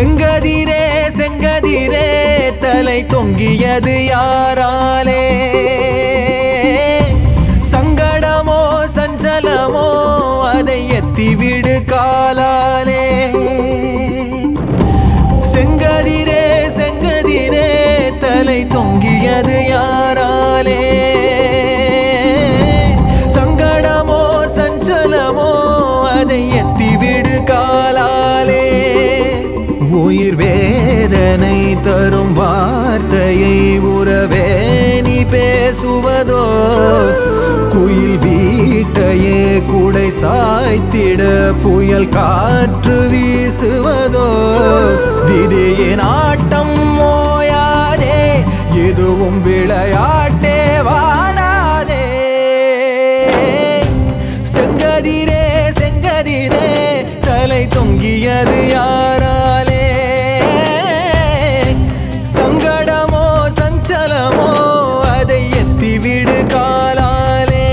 செங்கதிரே செங்கதிரே தலை தொங்கியது யாராலே சங்கடமோ சஞ்சலமோ அதை எத்திவிடு காலாலே செங்கதிரே செங்கதிரே தலை தொங்கியது யாராலே சங்கடமோ சஞ்சலமோ அதை எத்திவிடு காலாலே உயிர் வேதனை தரும் வார்த்தையை உறவே நீ பேசுவதோ குயில் வீட்டையே குடை சாய்த்திட புயல் காற்று வீசுவதோ விதியின் ஆட்டம் ஓயாதே எதுவும் விளையாட்டே வாடாதே செங்கதிரே செங்கதிரே தலை தொங்கியது யாராலே சங்கடமோ சஞ்சலமோ அதை எத்திவிடு காலாலே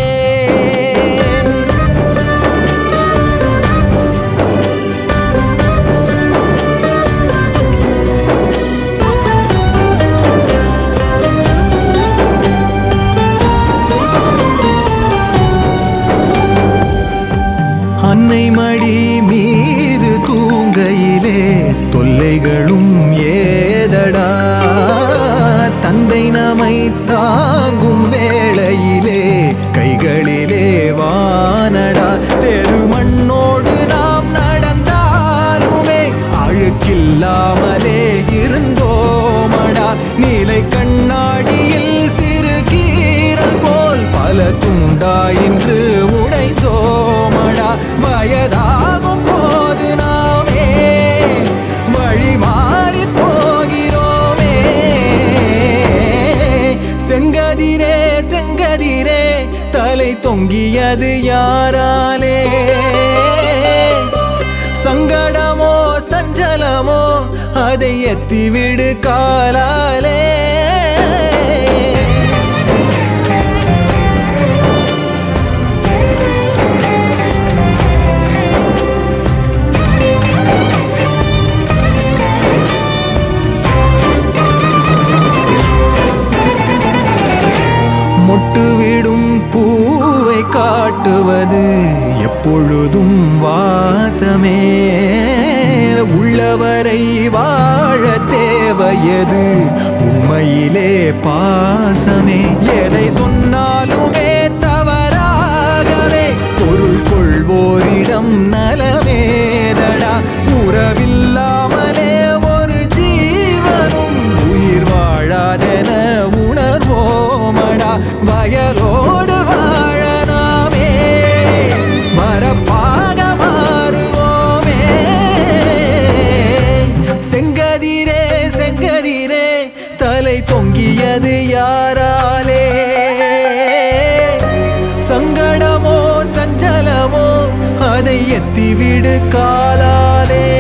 அன்னை மடி மீது தூங்கையிலே தொல்லைகளும் ஏதடா தந்தை நமை தாங்கும் வேளையிலே கைகளிலே வானடா தெருமண்ணோடு நாம் நடந்தாலுமே அழுக்கில்லாமலே இருந்தோமடா நீலை கண்ணாடியில் சிறு கீரல் போல் பல துண்டாயின்று உடைந்தோமடா வயதாகும் போது நாமே வழி மாறி போகிறோமே செங்கதிரே செங்கதிரே தலை தொங்கியது யாராலே சங்கடமோ சஞ்சலமோ அதை எத்திவிடு காலாலே மொட்டு விடும் பூவை காட்டுவது எப்பொழுதும் வாசமே உள்ளவரை வாழ தேவையது உண்மையிலே பாசமே எதை சொன்னாலுமே தவறாகவே பொருள் கொள்வோரிடம் நலமேதடா உறவில்லாமலே ஒரு ஜீவனும் உயிர் வாழாதென உணர்வோமடா வயலோடு வாழ நாமே மரப்பாக மாறுவோமே செங்கதிரே செங்கதிரே தலை தொங்கியது யாராலே சங்கடமோ சஞ்சலமோ அதை எத்திவிடு காலாலே